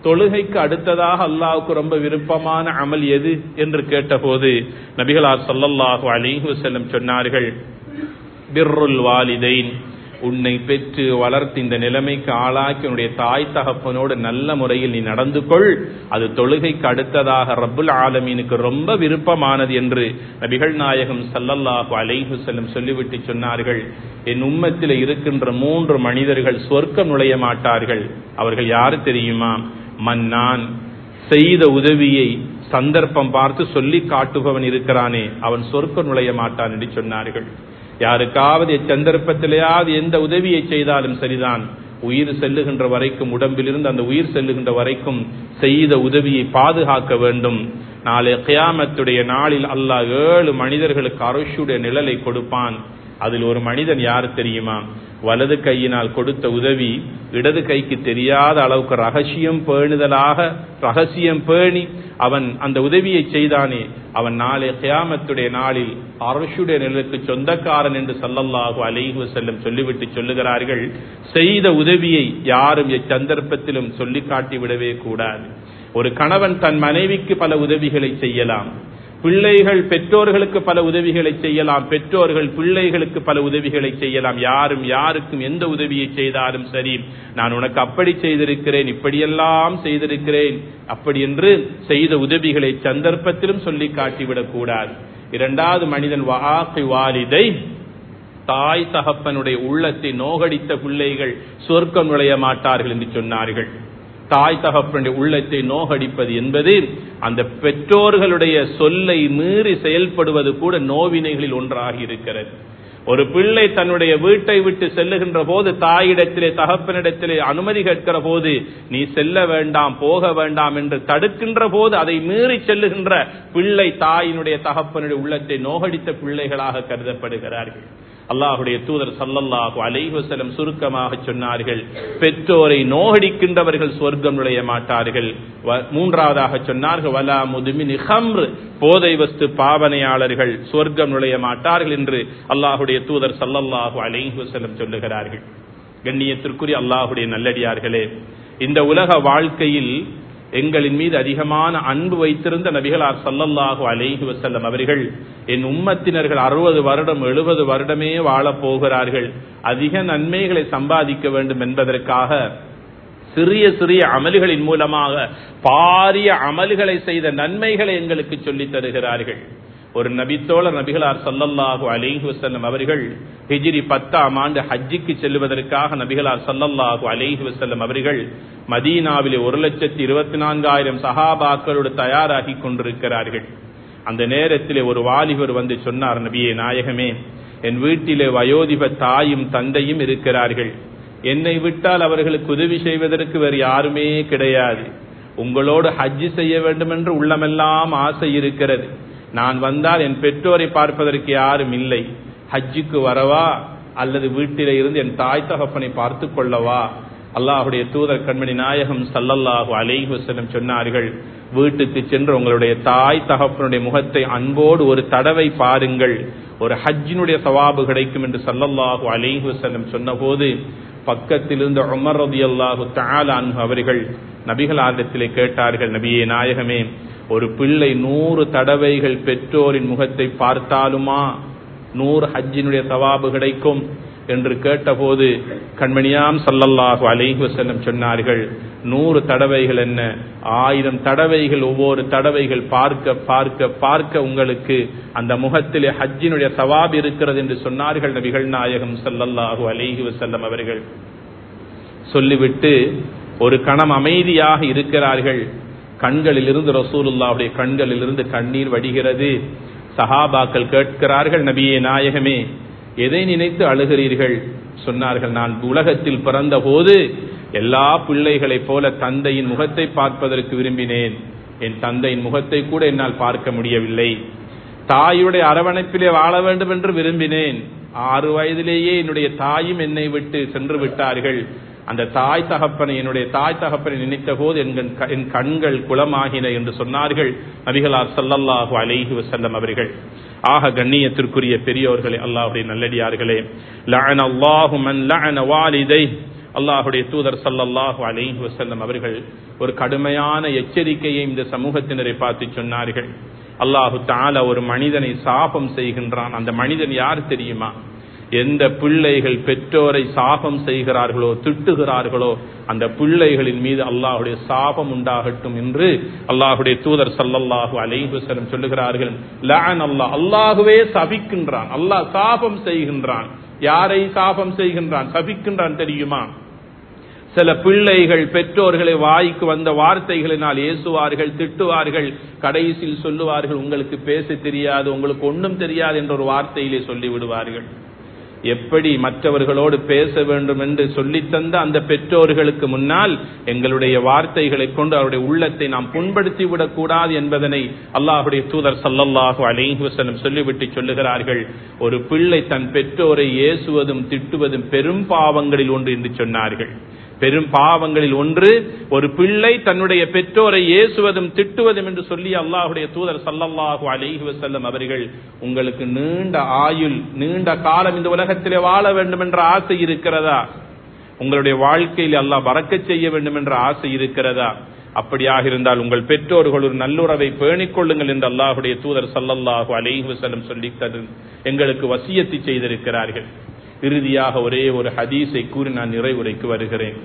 தொழுகைக்கு அடுத்ததாக அல்லாஹ்வுக்கு ரொம்ப விருப்பமான அமல் எது என்று கேட்டபோது நபிகளார் ஸல்லல்லாஹு அலைஹி வஸல்லம் சொன்னார்கள் பிர்ருல் வாலிதைன் உன்னை பெற்று வளர்த்து இந்த நிலைமைக்கு ஆளாக்கி உன்னுடைய தாய் தகப்பனோடு நல்ல முறையில் நீ நடந்து கொள் அது தொழுகைக்கு அடுத்ததாக ரப்புல் ஆலமீனுக்கு ரொம்ப விருப்பமானது என்று நபிகள் நாயகம் ஸல்லல்லாஹு அலைஹி வஸல்லம் சொல்லிவிட்டு சொன்னார்கள் என் உம்மத்தில் இருக்கின்ற மூன்று மனிதர்கள் சொர்க்கம் நுழைய மாட்டார்கள் அவர்கள் யாரு தெரியுமா மன்னான் செய்த உதவியை சந்தர்ப்பம் பார்த்து சொல்லி காட்டுபவன் இருக்கிறானே அவன் சொர்க்கம் நுழைய மாட்டான் என்று சொன்னார்கள் யாருக்காவது எச்சந்தர்ப்பத்திலேயாவது எந்த உதவியை செய்தாலும் சரிதான் உயிர் செல்லுகின்ற வரைக்கும் உடம்பிலிருந்து அந்த உயிர் செல்லுகின்ற வரைக்கும் செய்த உதவியை பாதுகாக்க வேண்டும் நாளை கியாமத்துடைய நாளில் அல்லாஹ் ஏழு மனிதர்களுக்கு அரசுடைய நிழலை கொடுப்பான் அதில் ஒரு மனிதன் யார் தெரியுமா வலது கையினால் கொடுத்த உதவி இடது கைக்கு தெரியாத அளவுக்கு ரகசியம் பேணுதலாக ரகசியம் பேணி அவன் அந்த உதவியை செய்தானே அவன் நாளை கியாமத்துடைய நாளில் அரசுடைய நிலைக்கு சொந்தக்காரன் என்று சல்லல்லாஹு அலைஹி வஸல்லம் சொல்லிவிட்டு சொல்லுகிறார்கள் செய்த உதவியை யாரும் எச்சந்தர்ப்பத்திலும் சொல்லி காட்டி விடவே கூடாது ஒரு கணவன் தன் மனைவிக்கு பல உதவிகளை செய்யலாம் பிள்ளைகள் பெற்றோர்களுக்கு பல உதவிகளை செய்யலாம் பெற்றோர்கள் பிள்ளைகளுக்கு பல உதவிகளை செய்யலாம் யாரும் யாருக்கும் எந்த உதவியை செய்தாலும் சரி நான் உனக்கு அப்படி செய்திருக்கிறேன் இப்படியெல்லாம் செய்திருக்கிறேன் அப்படி என்று செய்த உதவிகளை சந்தர்ப்பத்திலும் சொல்லி காட்டிவிடக் கூடாது இரண்டாவது மனிதன் வாக்கி வாலிதை தாய் தகப்பனுடைய உள்ளத்தை நோகடித்த பிள்ளைகள் சொர்க்கம் நுழைய மாட்டார்கள் என்று சொன்னார்கள் தாய் தகப்பனுடைய உள்ளத்தை நோகடிப்பது என்பது அந்த பெற்றோர்களுடைய சொல்லை மீறி செயல்படுவது கூட நோவினைகளில் ஒன்றாக இருக்கிறது ஒரு பிள்ளை தன்னுடைய வீட்டை விட்டு செல்லுகின்ற போது தாயிடத்திலே தகப்பனிடத்திலே அனுமதி கேட்கிற போது நீ செல்ல வேண்டாம் போக வேண்டாம் என்று தடுக்கின்ற போது அதை மீறி செல்லுகின்ற பிள்ளை தாயினுடைய தகப்பனுடைய உள்ளத்தை நோகடித்த பிள்ளைகளாக கருதப்படுகிறார்கள் அல்லாஹுடைய தூதர் சல்லல்லாஹு அலைஹி வஸல்லம் சுருக்கமாக சொன்னார்கள் பெற்றோரை நோகடிக்கின்றவர்கள் சொர்க்கம் நுழைய மாட்டார்கள் மூன்றாவதாக சொன்னார்கள் வலா முதுமின் ஹம்ர் போதை வஸ்து பாவனையாளர்கள் சொர்க்கம் நுழைய மாட்டார்கள் என்று அல்லாஹுடைய தூதர் சல்லல்லாஹு அலைஹி வஸல்லம் சொல்லுகிறார்கள் கண்ணியத்திற்குரிய அல்லாஹுடைய நல்லடியார்களே இந்த உலக வாழ்க்கையில் எங்களின் மீது அதிகமான அன்பு வைத்திருந்த நபிகளார் சல்லல்லாஹு அலைஹி வசல்லம் அவர்கள் என் உம்மத்தினர்கள் அறுபது வருடம் எழுபது வருடமே வாழப் போகிறார்கள் அதிக நன்மைகளை சம்பாதிக்க வேண்டும் என்பதற்காக சிறிய சிறிய அமல்களின் மூலமாக பாரிய அமல்களை செய்த நன்மைகளை எங்களுக்கு சொல்லித் தருகிறார்கள் ஒரு நபித்தோழர் நபிகளார் சல்லல்லாஹு அலைஹி வசல்லம் அவர்கள் ஹிஜிரி பத்தாம் ஆண்டு ஹஜ்ஜிக்கு செல்வதற்காக நபிகளார் சல்லல்லாஹு அலைஹி வசல்லம் அவர்கள் மதீனாவிலே ஒரு லட்சத்தி இருபத்தி நான்காயிரம் சஹாபாக்களோடு தயாராகி கொண்டிருக்கிறார்கள் அந்த நேரத்திலே ஒரு வாலிபர் வந்து சொன்னார் நபியே நாயகமே என் வீட்டிலே வயோதிப தாயும் தந்தையும் இருக்கிறார்கள் என்னை விட்டால் அவர்களுக்கு உதவி செய்வதற்கு வேறு யாருமே கிடையாது உங்களோடு ஹஜ்ஜி செய்ய வேண்டும் என்று உள்ளமெல்லாம் ஆசை இருக்கிறது நான் வந்தால் என் பெற்றோரை பார்ப்பதற்கு யாரும் இல்லை ஹஜ்ஜுக்கு வரவா அல்லது வீட்டிலே இருந்து என் தாய் தகப்பனை பார்த்து கொள்ளவா அல்லாஹுடைய தூதர் கண்மணி நாயகம் சல்லல்லாஹு அலைஹி வஸல்லம் சொன்னார்கள் வீட்டுக்கு சென்று உங்களுடைய தாய் தகப்பனுடைய முகத்தை அன்போடு ஒரு தடவை பாருங்கள் ஒரு ஹஜ்ஜினுடைய சவாபு கிடைக்கும் என்று சல்லல்லாஹு அலைஹி வஸல்லம் சொன்னபோது பக்கத்தில் இருந்த உமர் ரதியல்லாஹு தஆலா அன்ஹு அவர்கள் நபிகள் ஆதத்திலே கேட்டார்கள் நபியே நாயகமே ஒரு பிள்ளை நூறு தடவைகள் பெற்றோரின் முகத்தை பார்த்தாலுமா நூறு ஹஜ்ஜினுடைய சவாபு கிடைக்கும் என்று கேட்டபோது கண்மணியாம் சல்லல்லாஹு அலைஹி வஸல்லம் சொன்னார்கள் நூறு தடவைகள் என்ன ஆயிரம் தடவைகள் ஒவ்வொரு தடவைகள் பார்க்க பார்க்க பார்க்க உங்களுக்கு அந்த முகத்திலே ஹஜ்ஜினுடைய சவாப் இருக்கிறது என்று சொன்னார்கள் நபிகள் நாயகம் சல்லல்லாஹு அலைஹி வஸல்லம் அவர்கள் சொல்லிவிட்டு ஒரு கணம் அமைதியாக இருக்கிறார்கள் கண்களிலிருந்து ரசூலுல்லாவுடைய கண்களிலிருந்து கண்ணீர் வடிகிறது சஹாபாக்கள் கேட்கிறார்கள் நபியே நாயகமே எதை நினைத்து அழுகிறீர்கள் சொன்னார்கள் நான் உலகத்தில் பிறந்த போது எல்லா பிள்ளைகளைப் போல தந்தையின் முகத்தை பார்ப்பதற்கு விரும்பினேன் என் தந்தையின் முகத்தை கூட என்னால் பார்க்க முடியவில்லை தாயுடைய அரவணைப்பிலே வாழ வேண்டும் என்று விரும்பினேன் ஆறு வயதிலேயே என்னுடைய தாயும் என்னை விட்டு சென்று விட்டார்கள் அந்த தாய் தகப்பனை என்னுடைய தாய் தகப்பனை நினைத்த போது என் கண்கள் குளமாகின என்று சொன்னார்கள் நபிகளார் சல்லல்லாஹு அலைஹி வசல்லம் அவர்கள் ஆக கண்ணியத்திற்குரிய பெரியோர்களே அல்லாஹுடைய நல்லடியார்களே லஅன அல்லாஹு மன் லஅன வாலிதை அல்லாஹுடைய தூதர் சல்லல்லாஹு அலைஹி வஸல்லம் அவர்கள் ஒரு கடுமையான எச்சரிக்கையை இந்த சமூகத்தினரை பார்த்து சொன்னார்கள் அல்லாஹு தாலா ஒரு மனிதனை சாபம் செய்கின்றான் அந்த மனிதன் யார் தெரியுமா எந்த பிள்ளைகள் பெற்றோரை சாபம் செய்கிறார்களோ திட்டுகிறார்களோ அந்த பிள்ளைகளின் மீது அல்லாஹுடைய சாபம் உண்டாகட்டும் என்று அல்லாஹுடைய தூதர் சல்லல்லாஹு அலைஹி வஸல்லம் சொல்லுகிறார்கள் லான் அல்லாஹ் அல்லாஹுவே சபிக்கின்றான் அல்லாஹ் சாபம் செய்கின்றான் யாரை சாபம் செய்கின்றான் சபிக்கின்றான் தெரியுமா சில பிள்ளைகள் பெற்றோர்களை வாய்க்கு வந்த வார்த்தைகளினால் ஏசுவார்கள் திட்டுவார்கள் கடைசியில் சொல்லுவார்கள் உங்களுக்கு பேச தெரியாது உங்களுக்கு ஒன்றும் தெரியாது என்ற ஒரு வார்த்தையிலே சொல்லி விடுவார்கள் எப்படி மற்றவர்களோடு பேச வேண்டும் என்று சொல்லித்தந்த அந்த பெற்றோர்களுக்கு முன்னால் எங்களுடைய வார்த்தைகளை கொண்டு அவருடைய உள்ளத்தை நாம் புண்படுத்தி விடக்கூடாது என்பதனை அல்லாஹுடைய தூதர் சல்லல்லாஹு அலைஹி வஸல்லம் சொல்லிவிட்டு சொல்லுகிறார்கள் ஒரு பிள்ளை தன் பெற்றோரை ஏசுவதும் திட்டுவதும் பெரும் பாவங்களில் ஒன்று என்று சொன்னார்கள் பெரும் பாவங்களில் ஒன்று ஒரு பிள்ளை தன்னுடைய பெற்றோரை ஏசுவதும் திட்டுவதும் என்று சொல்லி அல்லாஹுடைய தூதர் சல்லல்லாஹு அலைஹி வஸல்லம் அவர்கள் உங்களுக்கு நீண்ட ஆயுள் நீண்ட காலம் இந்த உலகத்திலே வாழ வேண்டும் என்ற ஆசை இருக்கிறதா உங்களுடைய வாழ்க்கையில் அல்லாஹ் பறக்கச் செய்ய வேண்டும் என்ற ஆசை இருக்கிறதா அப்படியாக இருந்தால் உங்கள் பெற்றோர்கள் ஒரு நல்லுறவை பேணிக் கொள்ளுங்கள் என்று அல்லாஹுடைய தூதர் சல்லல்லாஹு அலைஹி வஸல்லம் சொல்லி எங்களுக்கு வசியத்தை செய்திருக்கிறார்கள் இறுதியாக ஒரே ஒரு ஹதீஸை கூறி நான் நிறைவுரைக்கு வருகிறேன்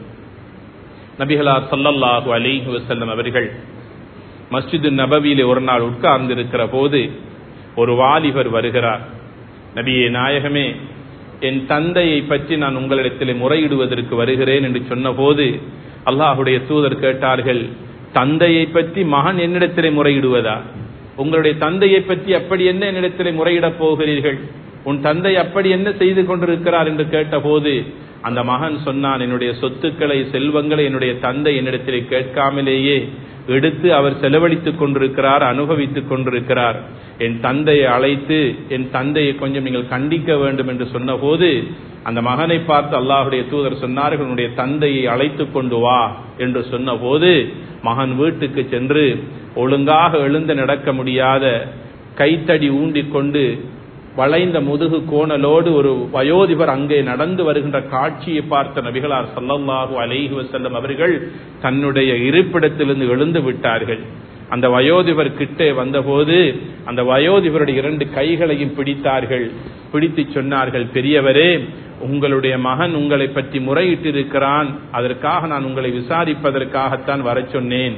நபிகளார் சல்லல்லாஹு அலிஹி வசல்லம் அவர்கள் மஸ்ஜிது நபவியிலே ஒரு நாள் உட்கார்ந்திருக்கிற போது ஒரு வாலிபர் வருகிறார் நபியே நாயகமே என் தந்தையை பற்றி நான் உங்களிடத்தில் முறையிடுவதற்கு வருகிறேன் என்று சொன்னபோது அல்லாஹுடைய தூதர் கேட்டார்கள் தந்தையை பற்றி மகன் என்னிடத்திலே முறையிடுவதா உங்களுடைய தந்தையை பற்றி அப்படி என்ன என்னிடத்திலே முறையிடப் போகிறீர்கள் உன் தந்தை அப்படி என்ன செய்து கொண்டிருக்கிறார் என்று கேட்டபோது அந்த மகன் சொன்னான் என்னுடைய சொத்துக்களை செல்வங்களை என்னுடைய தந்தை என்னிடத்திலே கேட்காமலேயே எடுத்து அவர் செலவழித்துக் கொண்டிருக்கிறார் அனுபவித்துக் கொண்டிருக்கிறார் என் தந்தையை அழைத்து என் தந்தையை கொஞ்சம் நீங்கள் கண்டிக்க வேண்டும் என்று சொன்னபோது அந்த மகனை பார்த்து அல்லாஹுடைய தூதர் சொன்னார்கள் உன்னுடைய தந்தையை அழைத்து கொண்டு வா என்று சொன்னபோது மகன் வீட்டுக்கு சென்று ஒழுங்காக எழுந்து நடக்க முடியாத கைத்தடி ஊண்டிக் கொண்டு வளைந்த முதுகு கோணலோடு ஒரு வயோதிபர் அங்கே நடந்து வருகின்ற காட்சியை பார்த்த நபிகளார் சல்லல்லாஹு அலைஹி வசல்லம் அவர்கள் தன்னுடைய இருப்பிடத்திலிருந்து எழுந்து விட்டார்கள் அந்த வயோதிபர் கிட்டே வந்தபோது அந்த வயோதிபருடைய இரண்டு கைகளையும் பிடித்தார்கள் பிடித்து சொன்னார்கள் பெரியவரே உங்களுடைய மகன் உங்களை பற்றி முறையிட்டிருக்கிறான் அதற்காக நான் உங்களை விசாரிப்பதற்காகத்தான் வர சொன்னேன்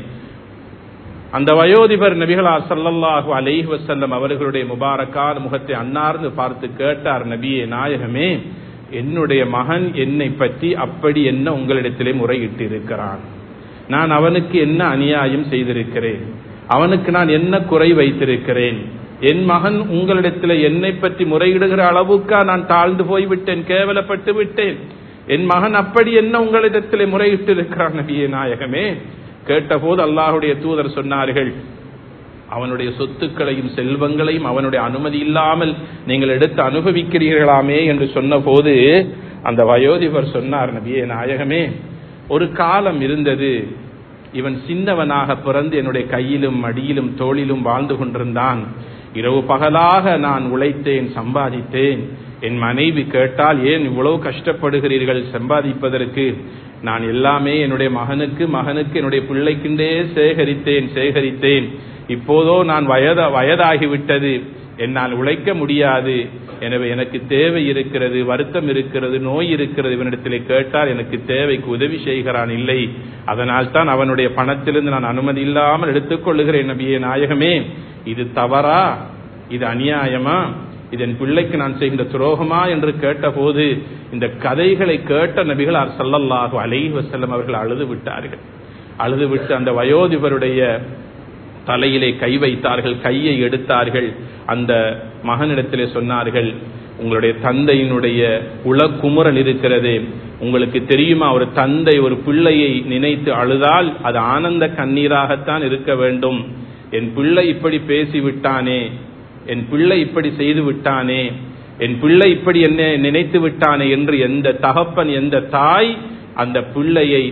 அந்த வயோதிபர் நபிகளார் சல்லல்லாஹு அலைஹி வசல்லம் அவர்களுடைய முபாரக்கான முகத்தை அன்னார்ந்து பார்த்து கேட்டார் நபியே நாயகமே என்னுடைய மகன் என்னை பற்றி அப்படி என்ன உங்களிடத்திலே முறையிட்டு இருக்கிறான் நான் அவனுக்கு என்ன அநியாயம் செய்திருக்கிறேன் அவனுக்கு நான் என்ன குறை வைத்திருக்கிறேன் என் மகன் உங்களிடத்தில் என்னை பற்றி முறையிடுகிற அளவுக்கா நான் தாழ்ந்து போய்விட்டேன் கேவலப்பட்டு விட்டேன் என் மகன் அப்படி என்ன உங்களிடத்திலே முறையிட்டு இருக்கிறான் நபியே நாயகமே கேட்டபோது அல்லாஹுடைய தூதர் சொன்னார்கள் அவனுடைய சொத்துக்களையும் செல்வங்களையும் அவனுடைய அனுமதி இல்லாமல் நீங்கள் எடுத்து அனுபவிக்கிறீர்களாமே என்று சொன்னபோது அந்த வயோதிபர் சொன்னார் நபியே நாயகமே ஒரு காலம் இருந்தது இவன் சின்னவனாக பிறந்து என்னுடைய கையிலும் மடியிலும் தோளிலும் வாழ்ந்து கொண்டிருந்தான் இரவு பகலாக நான் உழைத்தேன் சம்பாதித்தேன் என் மனைவி கேட்டால் ஏன் இவ்வளவு கஷ்டப்படுகிறீர்கள் சம்பாதிப்பதற்கு நான் எல்லாமே என்னுடைய மகனுக்கு மகனுக்கு என்னுடைய பிள்ளைக்குண்டே சேகரித்தேன் சேகரித்தேன் இப்போதோ நான் வயத வயதாகிவிட்டது என்னால் உழைக்க முடியாது எனவே எனக்கு தேவை இருக்கிறது வருத்தம் இருக்கிறது நோய் இருக்கிறது இவனிடத்திலே கேட்டால் எனக்கு தேவைக்கு உதவி செய்கிறான் இல்லை அதனால் தான் அவனுடைய பணத்திலிருந்து நான் அனுமதி இல்லாமல் எடுத்துக்கொள்ளுகிறேன் நபியே நாயகமே இது தவறா இது அநியாயமா இதன் பிள்ளைக்கு நான் செய்கின்ற துரோகமா என்று கேட்டபோது இந்த கதைகளை கேட்ட நபிகளார் சல்லல்லாஹு அலைஹி வசல்லம் அவர்கள் அழுது விட்டார்கள் அழுது விட்டு அந்த வயோதிபருடைய தலையிலே கை வைத்தார்கள் கையை எடுத்தார்கள் அந்த மகனிடத்திலே சொன்னார்கள் உங்களுடைய தந்தையினுடைய உளக்குமுறல் இருக்கிறது உங்களுக்கு தெரியுமா ஒரு தந்தை ஒரு பிள்ளையை நினைத்து அழுதால் அது ஆனந்த கண்ணீராகத்தான் இருக்க வேண்டும் என் பிள்ளை இப்படி பேசிவிட்டானே என் பிள்ளை இப்படி செய்து விட்டானே என் பிள்ளை இப்படி என்ன நினைத்து விட்டானே என்று எந்த தகப்பன் எந்த தாய் அந்த பிள்ளையை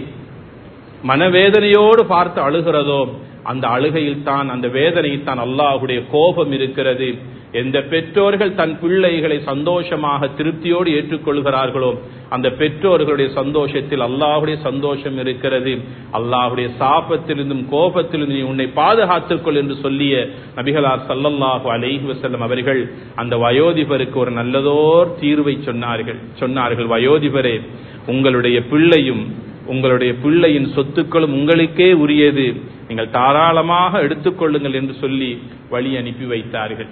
மனவேதனையோடு பார்த்து அழுகிறதோ அந்த அழுகையில் தான் அந்த வேதனையில் தான் அல்லாஹுடைய கோபம் இருக்கிறது எந்த பெற்றோர்கள் தன் பிள்ளைகளை சந்தோஷமாக திருப்தியோடு ஏற்றுக்கொள்கிறார்களோ அந்த பெற்றோர்களுடைய சந்தோஷத்தில் அல்லாஹுடைய சந்தோஷம் இருக்கிறது அல்லாஹுடைய சாபத்திலிருந்தும் கோபத்திலிருந்து நீ உன்னை பாதுகாத்துக் கொள் என்று சொல்லிய நபிகளார் சல்லல்லாஹு அலைஹி வஸல்லம் அவர்கள் அந்த வயோதிபருக்கு ஒரு நல்லதோர் தீர்வை சொன்னார்கள் சொன்னார்கள் வயோதிபரே உங்களுடைய பிள்ளையும் உங்களுடைய பிள்ளையின் சொத்துக்களும் உங்களுக்கே உரியது நீங்கள் தாராளமாக எடுத்துக்கொள்ளுங்கள் என்று சொல்லி வழி அனுப்பி வைத்தார்கள்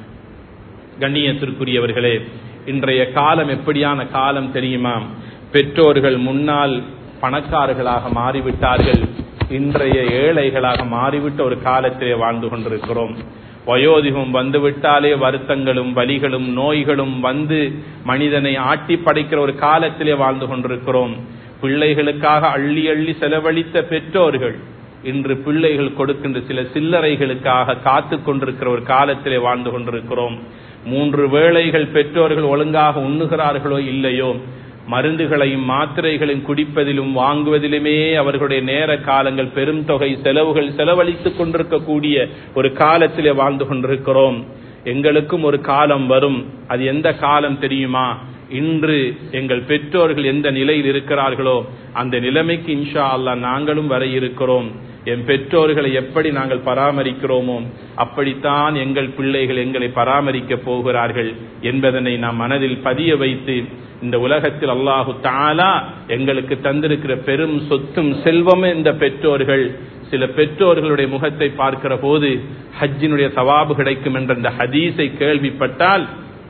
கண்ணியத்திற்குரியவர்களே இன்றைய காலம் எப்படியான காலம் தெரியுமா பெற்றோர்கள் முன்னால் பணக்காரர்களாக மாறிவிட்டார்கள் இன்றைய ஏழைகளாக மாறிவிட்ட ஒரு காலத்திலே வாழ்ந்து கொண்டிருக்கிறோம் வயோதிகம் வந்துவிட்டாலே வருத்தங்களும் வலிகளும் நோய்களும் வந்து மனிதனை ஆட்டி படைக்கிற ஒரு காலத்திலே வாழ்ந்து கொண்டிருக்கிறோம் பிள்ளைகளுக்காக அள்ளி அள்ளி செலவழித்த பெற்றோர்கள் இன்று பிள்ளைகள் கொடுக்கின்ற சில சில்லறைகளுக்காக காத்து கொண்டிருக்கிற ஒரு காலத்திலே வாழ்ந்து கொண்டிருக்கிறோம் மூன்று வேளைகள் பெற்றோர்கள் ஒழுங்காக உண்ணுகிறார்களோ இல்லையோ மருந்துகளையும் மாத்திரைகளையும் குடிப்பதிலும் வாங்குவதிலுமே அவர்களுடைய நேர காலங்கள் பெரும் தொகை செலவுகள் செலவழித்துக் கொண்டிருக்கக்கூடிய ஒரு காலத்திலே வாழ்ந்து கொண்டிருக்கிறோம் எங்களுக்கும் ஒரு காலம் வரும் அது எந்த காலம் தெரியுமா இன்று எங்கள் பெற்றோர்கள் எந்த நிலையில் இருக்கிறார்களோ அந்த நிலைமைக்கு இன்ஷா அல்லா நாங்களும் வர இருக்கிறோம் என் பெற்றோர்களை எப்படி நாங்கள் பராமரிக்கிறோமோ அப்படித்தான் எங்கள் பிள்ளைகள் எங்களை பராமரிக்க போகிறார்கள் என்பதனை நாம் மனதில் பதிய வைத்து இந்த உலகத்தில் அல்லாஹு தாலா எங்களுக்கு தந்திருக்கிற பெரும் சொத்தும் செல்வமும் இந்த பெற்றோர்கள் சில பெற்றோர்களுடைய முகத்தை பார்க்கிற போது ஹஜ்ஜினுடைய சவாபு கிடைக்கும் என்ற இந்த ஹதீஸை கேள்விப்பட்டால்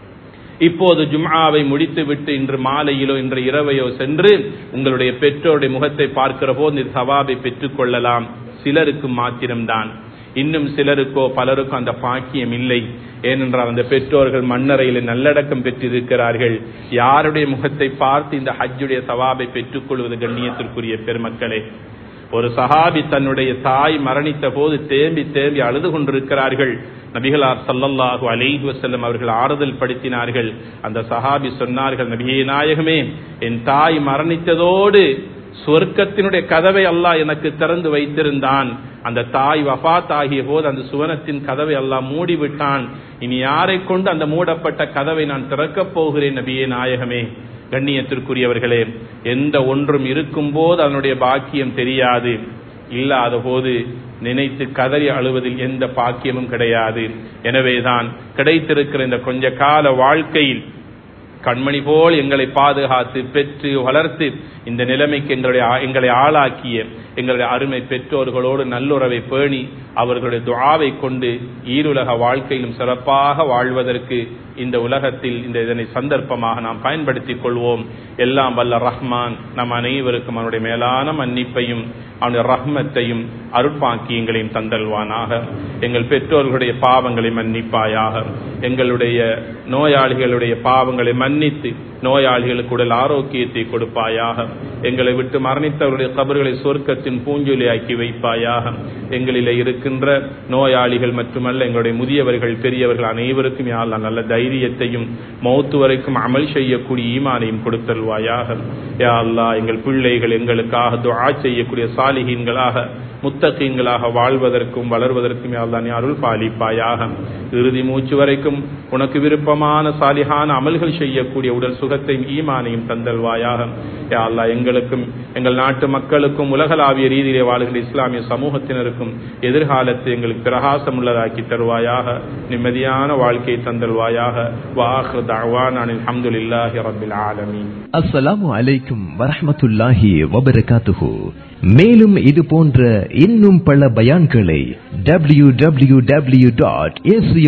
இப்போது ஜும்ஆவை முடித்துவிட்டு இன்று மாலையிலோ இன்று இரவையோ சென்று உங்களுடைய பெற்றோருடைய முகத்தை பார்க்கிற போது இந்த சவாபை பெற்றுக் கொள்ளலாம் சிலருக்கு மாத்திரம்தான் இன்னும் சிலருக்கோ பலருக்கோ அந்த பாக்கியம் இல்லை ஏனென்றால் அந்த பெற்றோர்கள் மண்ணறையில் நல்லடக்கம் பெற்றிருக்கிறார்கள் யாருடைய முகத்தை பார்த்து இந்த ஹஜ்ஜுடைய சவாபை பெற்றுக்கொள்வது கண்ணியத்திற்குரிய பெருமக்களே ஒரு சஹாபி தன்னுடைய தாய் மரணித்த போது தேம்பி தேம்பி அழுது கொண்டிருக்கிறார்கள் நபிகளார் சல்லல்லாஹு அலைஹி வஸல்லம் அவர்கள் ஆறுதல் படுத்தினார்கள் அந்த சஹாபி சொன்னார்கள் நபியே நாயகமே என் தாய் மரணித்ததோடு சுவர்க்கத்தினுடைய கதவை அல்லாஹ் எனக்கு திறந்து வைத்திருந்தான் அந்த தாய் வஃத் ஆகிய போது அந்த சுவனத்தின் கதவை அல்லாஹ் மூடிவிட்டான் இனி யாரை கொண்டு அந்த மூடப்பட்ட கதவை நான் திறக்கப் போகிறேன் நபியே நாயகமே கண்ணியத்திற்குரியவர்களே எந்த ஒன்றும் இருக்கும் போது அதனுடைய பாக்கியம் தெரியாது இல்லாத போது நினைத்து கதறி அழுவதில் எந்த பாக்கியமும் கிடையாது எனவேதான் கிடைத்திருக்கிற இந்த கொஞ்ச கால வாழ்க்கையில் கண்மணி போல் எங்களை பாதுகாத்து பெற்று வளர்த்து இந்த நிலைமைக்கு எங்களுடைய எங்களை ஆளாக்கிய எங்களுடைய அருமை பெற்றோர்களோடு நல்லுறவை பேணி அவர்களுடைய துஆவை கொண்டு ஈருலக வாழ்க்கையிலும் சிறப்பாக வாழ்வதற்கு இந்த உலகத்தில் இந்த இதனை சந்தர்ப்பமாக நாம் பயன்படுத்திக் கொள்வோம் எல்லாம் வல்ல ரஹ்மான் நம் அனைவருக்கும் அவனுடைய மேலான மன்னிப்பையும் அவனுடைய ரஹ்மத்தையும் அருட்பாக்கியங்களையும் தந்தல்வானாக எங்கள் பெற்றோர்களுடைய பாவங்களை மன்னிப்பாயாக எங்களுடைய நோயாளிகளுடைய பாவங்களை மன்னித்து நோயாளிகளுக்கு உடல் ஆரோக்கியத்தை கொடுப்பாயாக எங்களை விட்டு மரணித்தவருடைய கபர்களை சொர்க்கத்தின் பூஞ்சொலியாக்கி வைப்பாயாக எங்களிலே இருக்கின்ற நோயாளிகள் மட்டுமல்ல எங்களுடைய முதியவர்கள் பெரியவர்கள் அனைவருக்கும் யாழ்லா நல்ல தைரியத்தையும் மௌத்து வரைக்கும் அமல் செய்யக்கூடிய ஈமானையும் கொடுத்தல்வாயாக யா அல்லா எங்கள் பிள்ளைகள் எங்களுக்காக துஆ செய்யக்கூடிய சாலிகீன்களாக முத்தகீன்களாக வாழ்வதற்கும் வளர்வதற்கும் யாழ்லா நீ அருள் பாலிப்பாயாக இறுதி மூச்சு வரைக்கும் உனக்கு விருப்பமான சாலிகான அமல்கள் செய்யக்கூடிய உடல் சுகத்தையும் ஈமானையும் தந்தல்வாயாக யா அல்லா எங்களுக்கும் எங்கள் நாட்டு மக்களுக்கும் உலகளாவிய ரீதியிலே வாழ்கிற இஸ்லாமிய சமூகத்தினருக்கும் எதிர்காலத்தை எங்களுக்கு பிரகாசம் உள்ளதாக்கி தருவாயாக நிம்மதியான வாழ்க்கையை தந்தல்வாயாக வாஹ் தவான் அல்ஹம்துலில்லாஹி ரப்பில் ஆலமீன் அஸ்ஸலாமு அலைக்கும் வரஹ்மத்துல்லாஹி வபரகாத்துஹு மேலும் இது போன்ற இன்னும் பல பயான்களை W W W dot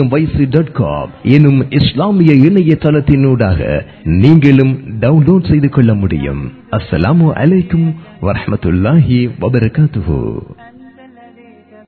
dot com எனும் இஸ்லாமிய இணையதளத்தினூடாக நீங்களும் டவுன்லோட் செய்து கொள்ள முடியும் அஸ்ஸலாமு அலைக்கும் வரஹ்மத்துல்லாஹி வபரகாத்துஹு